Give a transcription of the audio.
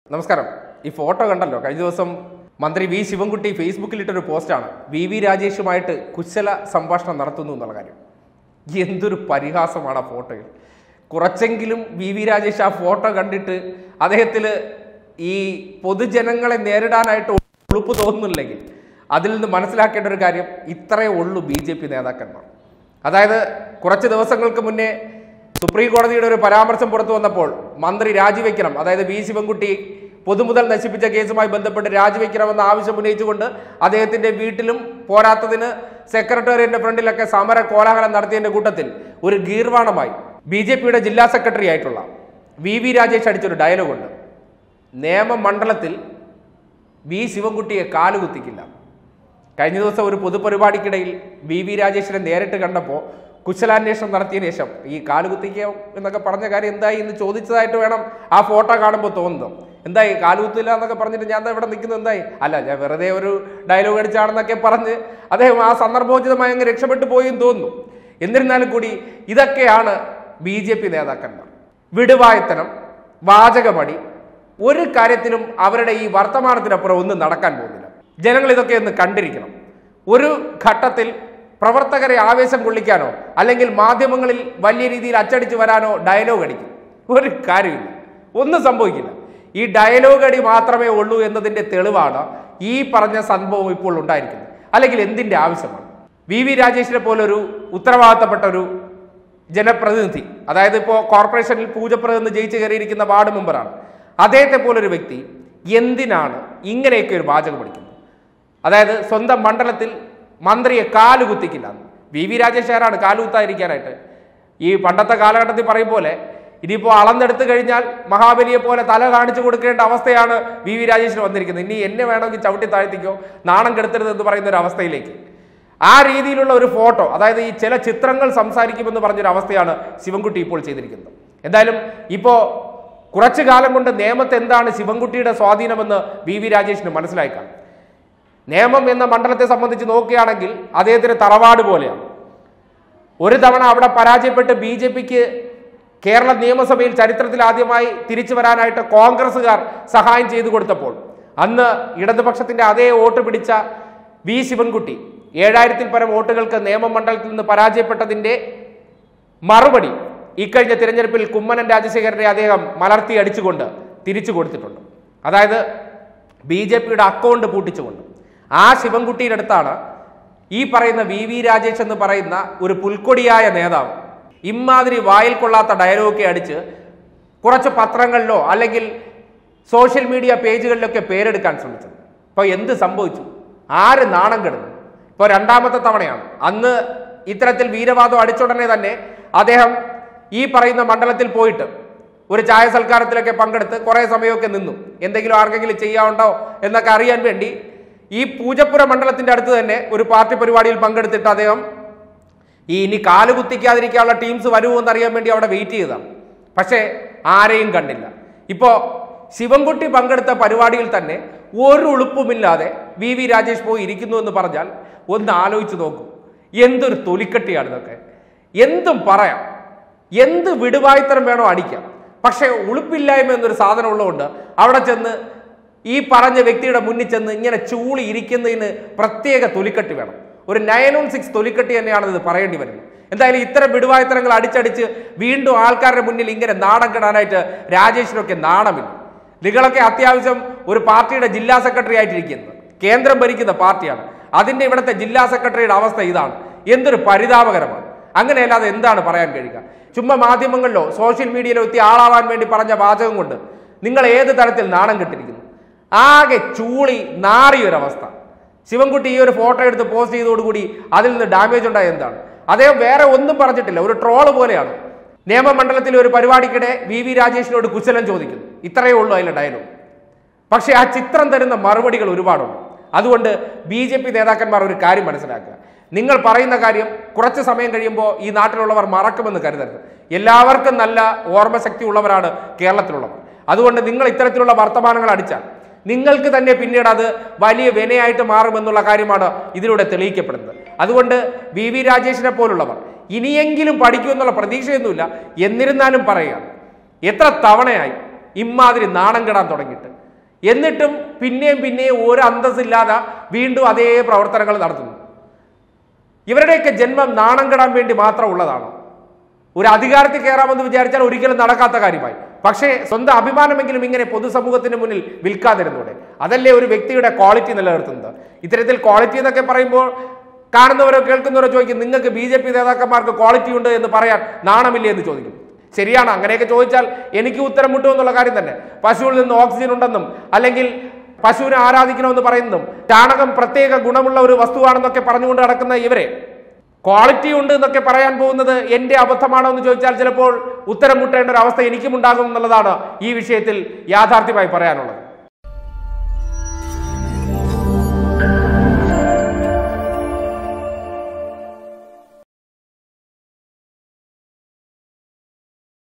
നമസ്കാരം ഈ ഫോട്ടോ കണ്ടല്ലോ കഴിഞ്ഞ ദിവസം മന്ത്രി വി ശിവൻകുട്ടി ഫേസ്ബുക്കിലിട്ടൊരു പോസ്റ്റാണ് വി വി രാജേഷുമായിട്ട് കുശല സംഭാഷണം നടത്തുന്നു എന്നുള്ള കാര്യം എന്തൊരു പരിഹാസമാണ് ആ ഫോട്ടോയിൽ കുറച്ചെങ്കിലും വി വി രാജേഷ് ആ ഫോട്ടോ കണ്ടിട്ട് അദ്ദേഹത്തിൽ ഈ പൊതുജനങ്ങളെ നേരിടാനായിട്ട് ഉളുപ്പ് തോന്നുന്നില്ലെങ്കിൽ അതിൽ നിന്ന് മനസ്സിലാക്കേണ്ട ഒരു കാര്യം ഇത്രയേ ഉള്ളൂ ബി ജെ പി നേതാക്കന്മാർ അതായത് കുറച്ച് ദിവസങ്ങൾക്ക് മുന്നേ സുപ്രീം കോടതിയുടെ ഒരു പരാമർശം പുറത്തു വന്നപ്പോൾ മന്ത്രി രാജിവെക്കണം അതായത് വി ശിവൻകുട്ടി പൊതുമുതൽ നശിപ്പിച്ച കേസുമായി ബന്ധപ്പെട്ട് രാജിവെക്കണമെന്ന ആവശ്യം ഉന്നയിച്ചുകൊണ്ട് അദ്ദേഹത്തിന്റെ വീട്ടിലും പോരാത്തതിന് സെക്രട്ടേറിയറ്റിന്റെ ഫ്രണ്ടിലൊക്കെ സമര കോലാഹലം നടത്തിയതിന്റെ കൂട്ടത്തിൽ ഒരു ഗീർവാണമായി ബി ജെ പിയുടെ ജില്ലാ സെക്രട്ടറി ആയിട്ടുള്ള വി വി രാജേഷ് അടിച്ചൊരു ഡയലോഗുണ്ട് നിയമമണ്ഡലത്തിൽ വി ശിവൻകുട്ടിയെ കാലുകുത്തിക്കില്ല കഴിഞ്ഞ ദിവസം ഒരു പൊതുപരിപാടിക്കിടയിൽ വി വി രാജേഷിനെ നേരിട്ട് കണ്ടപ്പോൾ കുശലാന്വേഷണം നടത്തിയതിനു ശേഷം ഈ കാലുകുത്തിക്കോ എന്നൊക്കെ പറഞ്ഞ കാര്യം എന്തായി എന്ന് ചോദിച്ചതായിട്ട് വേണം ആ ഫോട്ടോ കാണുമ്പോൾ തോന്നുന്നത് എന്തായി കാലുകുത്തില്ല എന്നൊക്കെ പറഞ്ഞിട്ട് ഞാൻ ദാ ഇവിടെ നിൽക്കുന്നത് എന്തായി അല്ല ഞാൻ വെറുതെ ഒരു ഡയലോഗ് അടിച്ചാണെന്നൊക്കെ പറഞ്ഞ് അദ്ദേഹം ആ സന്ദർഭോചിതമായി അങ്ങ് രക്ഷപ്പെട്ടു പോയി എന്ന് തോന്നുന്നു എന്നിരുന്നാലും കൂടി ഇതൊക്കെയാണ് ബി ജെ പി നേതാക്കന്മാർ വിടുവായത്തനം വാചകമടി ഒരു കാര്യത്തിലും അവരുടെ ഈ വർത്തമാനത്തിനപ്പുറം ഒന്നും നടക്കാൻ പോകുന്നില്ല ജനങ്ങൾ ഇതൊക്കെ ഒന്ന് കണ്ടിരിക്കണം ഒരു ഘട്ടത്തിൽ പ്രവർത്തകരെ ആവേശം കൊള്ളിക്കാനോ അല്ലെങ്കിൽ മാധ്യമങ്ങളിൽ വലിയ രീതിയിൽ അച്ചടിച്ച് വരാനോ ഡയലോഗ് അടിക്കും ഒരു കാര്യമില്ല ഒന്നും സംഭവിക്കില്ല ഈ ഡയലോഗ് അടി മാത്രമേ ഉള്ളൂ എന്നതിന്റെ തെളിവാണ് ഈ പറഞ്ഞ സംഭവം ഇപ്പോൾ ഉണ്ടായിരിക്കുന്നത് അല്ലെങ്കിൽ എന്തിന്റെ ആവശ്യമാണ് വി വി രാജേഷിനെ പോലൊരു ഉത്തരവാദിത്തപ്പെട്ട ഒരു ജനപ്രതിനിധി അതായത് ഇപ്പോൾ കോർപ്പറേഷനിൽ പൂജപ്രതിനിധി ജയിച്ചു കയറിയിരിക്കുന്ന വാർഡ് മെമ്പറാണ് അദ്ദേഹത്തെ പോലൊരു വ്യക്തി എന്തിനാണ് ഇങ്ങനെയൊക്കെ ഒരു വാചകം പഠിക്കുന്നത് അതായത് സ്വന്തം മണ്ഡലത്തിൽ മന്ത്രിയെ കാലുകുത്തിക്കില്ല വി വി രാജേഷ് ആരാണ് കാലുകുത്താതിരിക്കാനായിട്ട് ഈ പണ്ടത്തെ കാലഘട്ടത്തിൽ പറയും പോലെ ഇനിയിപ്പോൾ അളന്നെടുത്ത് കഴിഞ്ഞാൽ മഹാബലിയെ പോലെ തല കാണിച്ചു കൊടുക്കേണ്ട അവസ്ഥയാണ് വി വി രാജേഷിന് വന്നിരിക്കുന്നത് ഇനി എന്നെ വേണമെങ്കിൽ ചവിട്ടി താഴ്ത്തിക്കോ നാണം കെടുത്തരുത് എന്ന് പറയുന്ന ഒരു അവസ്ഥയിലേക്ക് ആ രീതിയിലുള്ള ഒരു ഫോട്ടോ അതായത് ഈ ചില ചിത്രങ്ങൾ സംസാരിക്കുമെന്ന് പറഞ്ഞൊരു അവസ്ഥയാണ് ശിവൻകുട്ടി ഇപ്പോൾ ചെയ്തിരിക്കുന്നത് എന്തായാലും ഇപ്പോൾ കുറച്ചു കാലം കൊണ്ട് നിയമത്തെ എന്താണ് ശിവൻകുട്ടിയുടെ സ്വാധീനമെന്ന് വി വി രാജേഷിന് മനസ്സിലായി കാണും നിയമം എന്ന മണ്ഡലത്തെ സംബന്ധിച്ച് നോക്കുകയാണെങ്കിൽ അദ്ദേഹത്തിന് തറവാട് പോലെയാണ് ഒരു തവണ അവിടെ പരാജയപ്പെട്ട് ബി ജെ പിക്ക് കേരള നിയമസഭയിൽ ചരിത്രത്തിൽ ആദ്യമായി തിരിച്ചു വരാനായിട്ട് കോൺഗ്രസ്സുകാർ സഹായം ചെയ്തു കൊടുത്തപ്പോൾ അന്ന് ഇടതുപക്ഷത്തിന്റെ അതേ വോട്ട് പിടിച്ച വി ശിവൻകുട്ടി ഏഴായിരത്തിൽ പരം വോട്ടുകൾക്ക് നിയമമണ്ഡലത്തിൽ നിന്ന് പരാജയപ്പെട്ടതിന്റെ മറുപടി ഇക്കഴിഞ്ഞ തിരഞ്ഞെടുപ്പിൽ കുമ്മനം രാജശേഖരനെ അദ്ദേഹം മലർത്തി അടിച്ചുകൊണ്ട് തിരിച്ചു കൊടുത്തിട്ടുണ്ട് അതായത് ബി ജെ പിയുടെ അക്കൗണ്ട് പൂട്ടിച്ചുകൊണ്ട് ആ ശിവൻകുട്ടിയുടെ അടുത്താണ് ഈ പറയുന്ന വി വി രാജേഷ് എന്ന് പറയുന്ന ഒരു പുൽക്കൊടിയായ നേതാവ് ഇമാതിരി വായിൽ കൊള്ളാത്ത ഡയലോഗൊക്കെ അടിച്ച് കുറച്ച് പത്രങ്ങളിലോ അല്ലെങ്കിൽ സോഷ്യൽ മീഡിയ പേജുകളിലൊക്കെ പേരെടുക്കാൻ ശ്രമിച്ചത് ഇപ്പോൾ എന്ത് സംഭവിച്ചു ആര് നാണം കെടുന്നു ഇപ്പോൾ രണ്ടാമത്തെ തവണയാണ് അന്ന് ഇത്തരത്തിൽ വീരവാദം അടിച്ചുടനെ തന്നെ അദ്ദേഹം ഈ പറയുന്ന മണ്ഡലത്തിൽ പോയിട്ട് ഒരു ചായ സൽക്കാരത്തിലൊക്കെ പങ്കെടുത്ത് കുറേ സമയമൊക്കെ നിന്നു എന്തെങ്കിലും ആർക്കെങ്കിലും ചെയ്യാനുണ്ടോ എന്നൊക്കെ അറിയാൻ വേണ്ടി ഈ പൂജപ്പുര മണ്ഡലത്തിന്റെ അടുത്ത് തന്നെ ഒരു പാർട്ടി പരിപാടിയിൽ പങ്കെടുത്തിട്ട് അദ്ദേഹം ഈ ഇനി കാല് കുത്തിക്കാതിരിക്കാനുള്ള ടീംസ് വരുമോ എന്നറിയാൻ വേണ്ടി അവിടെ വെയിറ്റ് ചെയ്തതാണ് പക്ഷേ ആരെയും കണ്ടില്ല ഇപ്പോൾ ശിവൻകുട്ടി പങ്കെടുത്ത പരിപാടിയിൽ തന്നെ ഒരു ഉളുപ്പുമില്ലാതെ വി വി രാജേഷ് പോയി ഇരിക്കുന്നു എന്ന് പറഞ്ഞാൽ ഒന്ന് ആലോചിച്ച് നോക്കൂ എന്തൊരു തൊലിക്കട്ടിയാണ് ഇതൊക്കെ എന്തും പറയാം എന്ത് വിടുവായ്ത്തരം വേണോ അടിക്കാം പക്ഷേ ഉളുപ്പില്ലായ്മ എന്നൊരു സാധനം ഉള്ളതുകൊണ്ട് അവിടെ ചെന്ന് ഈ പറഞ്ഞ വ്യക്തിയുടെ മുന്നിൽ ചെന്ന് ഇങ്ങനെ ചൂളി ഇരിക്കുന്നതിന് പ്രത്യേക തൊലിക്കട്ടി വേണം ഒരു നയൻ ഓൺ സിക്സ് തൊലിക്കട്ടി തന്നെയാണ് ഇത് പറയേണ്ടി വരുന്നത് എന്തായാലും ഇത്തരം വിടുവായത്തരങ്ങൾ അടിച്ചടിച്ച് വീണ്ടും ആൾക്കാരുടെ മുന്നിൽ ഇങ്ങനെ നാണം കെടാനായിട്ട് രാജേഷിനൊക്കെ നാണമില്ല നിങ്ങളൊക്കെ അത്യാവശ്യം ഒരു പാർട്ടിയുടെ ജില്ലാ സെക്രട്ടറി ആയിട്ടിരിക്കുന്നത് കേന്ദ്രം ഭരിക്കുന്ന പാർട്ടിയാണ് അതിന്റെ ഇവിടുത്തെ ജില്ലാ സെക്രട്ടറിയുടെ അവസ്ഥ ഇതാണ് എന്തൊരു പരിതാപകരമാണ് അങ്ങനെയല്ലാതെ എന്താണ് പറയാൻ കഴിയുക ചുമ്മാ മാധ്യമങ്ങളിലോ സോഷ്യൽ മീഡിയയിലോ എത്തി ആളാവാൻ വേണ്ടി പറഞ്ഞ വാചകം കൊണ്ട് നിങ്ങൾ ഏത് തരത്തിൽ നാണം കെട്ടിരിക്കുന്നു ആകെ ചൂളി നാറിയൊരവസ്ഥ ശിവൻകുട്ടി ഈ ഒരു ഫോട്ടോ എടുത്ത് പോസ്റ്റ് ചെയ്തതോടുകൂടി അതിൽ നിന്ന് ഡാമേജ് ഉണ്ടായ എന്താണ് അദ്ദേഹം വേറെ ഒന്നും പറഞ്ഞിട്ടില്ല ഒരു ട്രോള് പോലെയാണ് നിയമമണ്ഡലത്തിലെ ഒരു പരിപാടിക്കിടെ വി വി രാജേഷിനോട് കുശലം ചോദിക്കുന്നു ഇത്രയേ ഉള്ളൂ അതിലെ ഡയലോഗ് പക്ഷേ ആ ചിത്രം തരുന്ന മറുപടികൾ ഒരുപാടുണ്ട് അതുകൊണ്ട് ബി ജെ പി നേതാക്കന്മാർ ഒരു കാര്യം മനസ്സിലാക്കുക നിങ്ങൾ പറയുന്ന കാര്യം കുറച്ച് സമയം കഴിയുമ്പോൾ ഈ നാട്ടിലുള്ളവർ മറക്കുമെന്ന് കരുതരുത് എല്ലാവർക്കും നല്ല ഓർമ്മശക്തി ഉള്ളവരാണ് കേരളത്തിലുള്ളവർ അതുകൊണ്ട് നിങ്ങൾ ഇത്തരത്തിലുള്ള വർത്തമാനങ്ങൾ അടിച്ചാൽ നിങ്ങൾക്ക് തന്നെ പിന്നീട് അത് വലിയ വിനയായിട്ട് മാറുമെന്നുള്ള കാര്യമാണ് ഇതിലൂടെ തെളിയിക്കപ്പെടുന്നത് അതുകൊണ്ട് വി വി രാജേഷിനെ പോലുള്ളവർ ഇനിയെങ്കിലും പഠിക്കുമെന്നുള്ള പ്രതീക്ഷയൊന്നുമില്ല എന്നിരുന്നാലും പറയുക എത്ര തവണയായി ഇമാതിരി നാണം കെടാൻ തുടങ്ങിയിട്ട് എന്നിട്ടും പിന്നെയും പിന്നെയും ഒരു അന്തസ്സില്ലാതെ വീണ്ടും അതേ പ്രവർത്തനങ്ങൾ നടത്തുന്നു ഇവരുടെയൊക്കെ ജന്മം നാണം കെടാൻ വേണ്ടി മാത്രം ഉള്ളതാണോ ഒരു അധികാരത്തിൽ കയറാമെന്ന് വിചാരിച്ചാൽ ഒരിക്കലും നടക്കാത്ത കാര്യമായി പക്ഷേ സ്വന്തം അഭിമാനമെങ്കിലും ഇങ്ങനെ പൊതുസമൂഹത്തിന് മുന്നിൽ വിൽക്കാതിരുന്നൂടെ അതല്ലേ ഒരു വ്യക്തിയുടെ ക്വാളിറ്റി നിലനിർത്തുന്നത് ഇത്തരത്തിൽ ക്വാളിറ്റി എന്നൊക്കെ പറയുമ്പോൾ കാണുന്നവരോ കേൾക്കുന്നവരോ ചോദിക്കും നിങ്ങൾക്ക് ബി ജെ പി നേതാക്കന്മാർക്ക് ക്വാളിറ്റി ഉണ്ട് എന്ന് പറയാൻ നാണമില്ലേ എന്ന് ചോദിക്കും ശരിയാണ് അങ്ങനെയൊക്കെ ചോദിച്ചാൽ എനിക്ക് ഉത്തരം മുട്ടും എന്നുള്ള കാര്യം തന്നെ പശുവിൽ നിന്ന് ഓക്സിജൻ ഉണ്ടെന്നും അല്ലെങ്കിൽ പശുവിനെ ആരാധിക്കണമെന്ന് പറയുന്നതും ചാണകം പ്രത്യേക ഗുണമുള്ള ഒരു വസ്തുവാണെന്നൊക്കെ പറഞ്ഞുകൊണ്ട് നടക്കുന്ന ഇവരെ ക്വാളിറ്റി ഉണ്ട് എന്നൊക്കെ പറയാൻ പോകുന്നത് എന്റെ അബദ്ധമാണോ എന്ന് ചോദിച്ചാൽ ചിലപ്പോൾ ഉത്തരം മുട്ടേണ്ട ഒരു അവസ്ഥ എനിക്കും ഉണ്ടാകും എന്നുള്ളതാണ് ഈ വിഷയത്തിൽ യാഥാർത്ഥ്യമായി പറയാനുള്ളത്